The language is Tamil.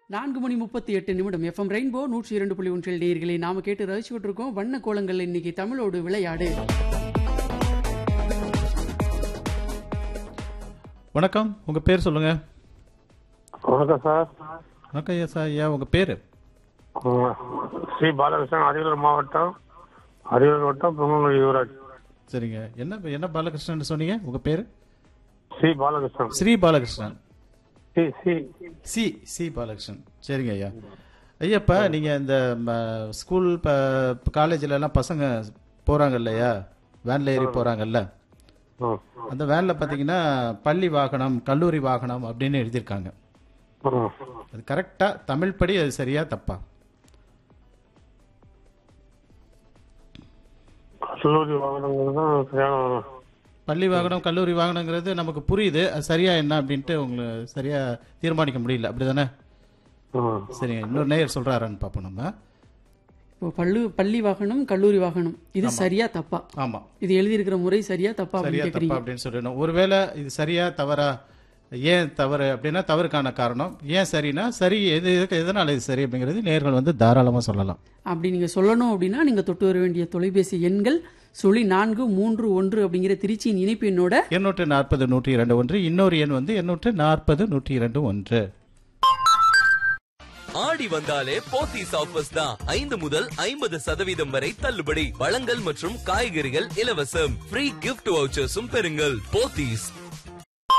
நான்கு மணி முப்பத்தி எட்டு நிமிடம் எஃப்எம் ரெயின்போ நூற்றி இரண்டு புள்ளி ஒன்றில் நேயர்களை நாம கேட்டு ரசிச்சுட்டு இருக்கோம் வண்ண கோலங்கள் இன்னைக்கு தமிழோடு விளையாடு வணக்கம் உங்க பேர் சொல்லுங்க வணக்கம் சார் வணக்கம் ஐயா சார் ஐயா உங்க பேர் ஆ, ஸ்ரீ பாலகிருஷ்ணன் அரியலூர் மாவட்டம் அரியலூர் வட்டம் பொங்கலூர் யுவராஜ் சரிங்க என்ன என்ன பாலகிருஷ்ணன் சொன்னீங்க உங்க பேர் Shri Balakrishnan Shri Balakrishnan C C C C Balakrishnan சரிங்க ஐயா ஐயா இப்ப நீங்க இந்த ம, ஸ்கூல் ப- காலேஜ்ல எல்லாம் பசங்க போறாங்க இல்லையா வேன்ல ஏறி போறாங்கல்ல ஆ, அந்த வேன்ல பாத்தீங்கன்னா பள்ளி வாகனம் கல்லூரி வாகனம் அப்படின்னு எழுதியிருக்காங்க ஆ. அது கரெக்டா தமிழ் படி அது சரியா தப்பா கல்லூரி வாகனங்கள் தான் சரியான பள்ளி வாகனம் கல்லூரி வாகனங்கிறது நமக்கு புரியுது அது சரியா என்ன அப்படின்ட்டு உங்களுக்கு சரியா தீர்மானிக்க முடியல அப்படிதானே ஆ, சரிங்க இன்னொரு நேயர் சொல்றாரான்னு பார்ப்போம் நம்ம இப்போ பள்ளு பள்ளி வாகனம் கல்லூரி வாகனம் இது சரியா தப்பா ஆமா இது எழுதியிருக்கிற முறை சரியா தப்பா அப்படின்னு சரியா கேக்குறீங்க தப்பா அப்படின்னு சொல்லணும் ஒருவேளை இது சரியா தவறா ஏன் தவறு அப்படின்னா தவறுக்கான காரணம் ஏன் சரினா சரி எது எதுக்கு- எதனால இது சரி அப்படிங்கிறது நேர்கள் வந்து தாராளமா சொல்லலாம் அப்படி நீங்க சொல்லணும் அப்படின்னா நீங்க தொட்டு வர வேண்டிய தொலைபேசி எண்கள் சுழி நான்கு மூன்று ஒன்று அப்படிங்கிற திருச்சியின் இணைப்பு எண்ணோட எண்ணூற்று நாற்பது நூற்றி இரண்டு ஒன்று இன்னொரு எண் வந்து எண்ணூற்று நாற்பது நூற்றி இரண்டு ஒன்று ஆடி வந்தாலே போத்தீஸ் ஆஃபர்ஸ் தான் ஐந்து முதல் ஐம்பது சதவீதம் வரை தள்ளுபடி பழங்கள் மற்றும் காய்கறிகள் இலவசம் ஃப்ரீ கிஃப்ட் வவுச்சர்ஸும் பெறுங்கள் போத்தீஸ்